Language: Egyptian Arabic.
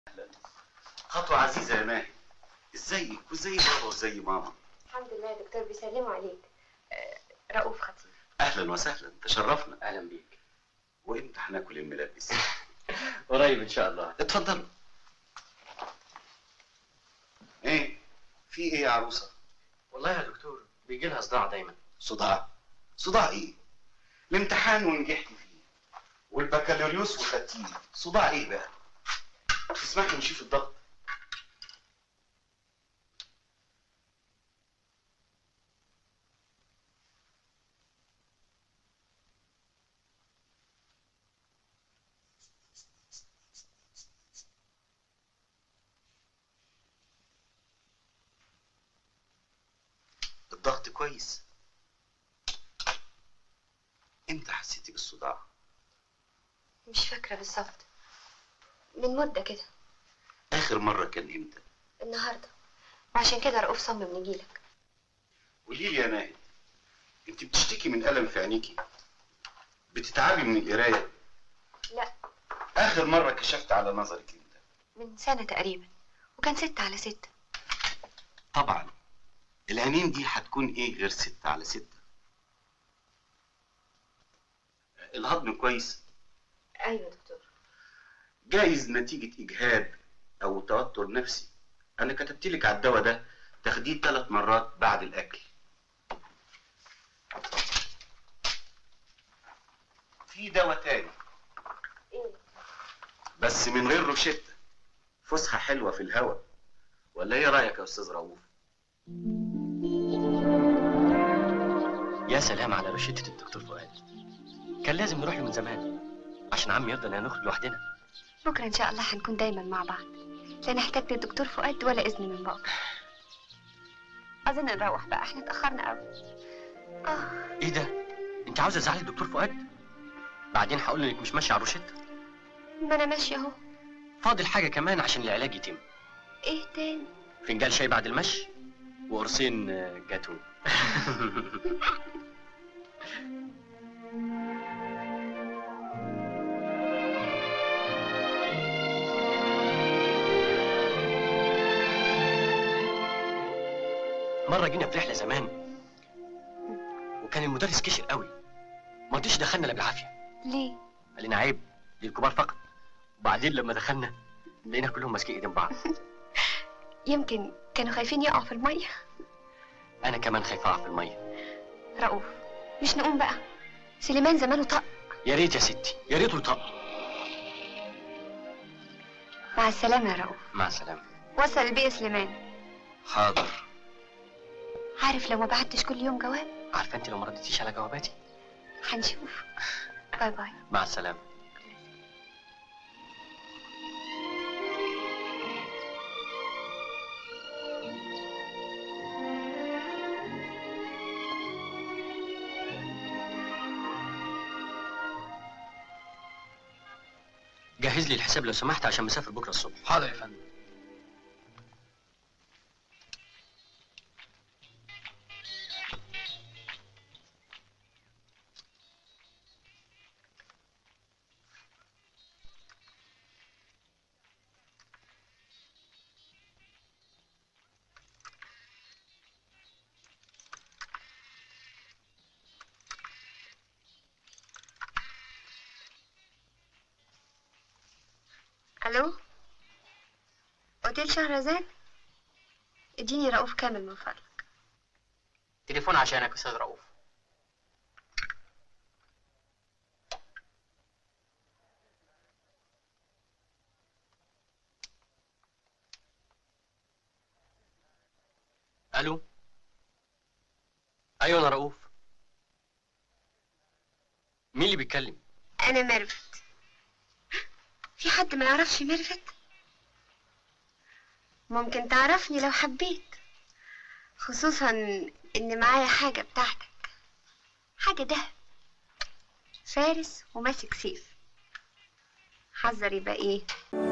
خطوة عزيزة يا ماهي ازيك وزي بابا وزي ماما الحمد لله يا دكتور بيسلموا عليك آه، رؤوف خطيب اهلا وسهلا تشرفنا اهلا بيك وامتى هناكل الملابس قريب ان شاء الله اتفضلوا ايه في ايه يا عروسة والله يا دكتور بيجي لها صداع دايما صداع صداع ايه الامتحان ونجحت فيه والبكالوريوس وخدتيه صداع ايه بقى تسمحي نشوف الضغط الضغط كويس امتى حسيتي بالصداع مش فاكرة بالظبط من مدة كده اخر مره كان امتى النهاردة وعشان كده رؤوف صمم نجيلك قولي لي يا ناهد انت بتشتكي من الم في عينيكي بتتعبي من القرايه لا اخر مره كشفت على نظرك امتى من سنة تقريبا وكان ستة على ستة طبعا العينين دي هتكون ايه غير ستة على ستة الهضم كويس أيوة يا دكتور جايز نتيجة إجهاد أو توتر نفسي أنا كتبت لك على الدواء ده تاخديه ثلاث مرات بعد الأكل في دواء تاني إيه بس من غير روشتة فسحة حلوة في الهواء ولا إيه رأيك يا أستاذ رؤوف؟ يا سلام على روشتة الدكتور فؤاد كان لازم نروح له من زمان عشان عمي يرضى ان نخرج لوحدنا بكرة إن شاء الله هنكون دايما مع بعض لا نحتاج للدكتور فؤاد ولا إذن من بابا أظن نروح بقى احنا اتأخرنا قوي آه ايه ده انت عاوزه تزعلي الدكتور فؤاد بعدين هقول له انك مش ماشيه على روشته ما أنا ماشية أهو فاضل حاجه كمان عشان العلاج يتم إيه تاني فنجان شاي بعد المشي وقرصين آه، جاتو مرة جينا في رحلة زمان وكان المدرس كشر قوي ما رضيش دخلنا الا بالعافية ليه قال لنا عيب للكبار فقط وبعدين لما دخلنا لقينا كلهم ماسكين ايدين بعض يمكن كانوا خايفين يقعوا في المية انا كمان خايف اقع في المية رؤوف مش نقوم بقى سليمان زمانه طق يا ريت يا ستي يا ريت يطق مع السلامة يا رؤوف مع السلامة وصل البيئة سليمان حاضر عارف لو ما بعتش كل يوم جواب عارفة انت لو ما ردتيش على جواباتي هنشوف باي باي مع السلامة جهز لي الحساب لو سمحت عشان مسافر بكره الصبح حاضر يا فندم الو اوتيل شهرزاد اديني رؤوف كامل من فضلك تليفون عشانك يا استاذ رؤوف الو ايوه انا رؤوف مين اللي بيتكلم انا ميرفت في حد ما يعرفش ميرفت ممكن تعرفني لو حبيت خصوصا ان معايا حاجة بتاعتك حاجة دهب فارس وماسك سيف حذر يبقى ايه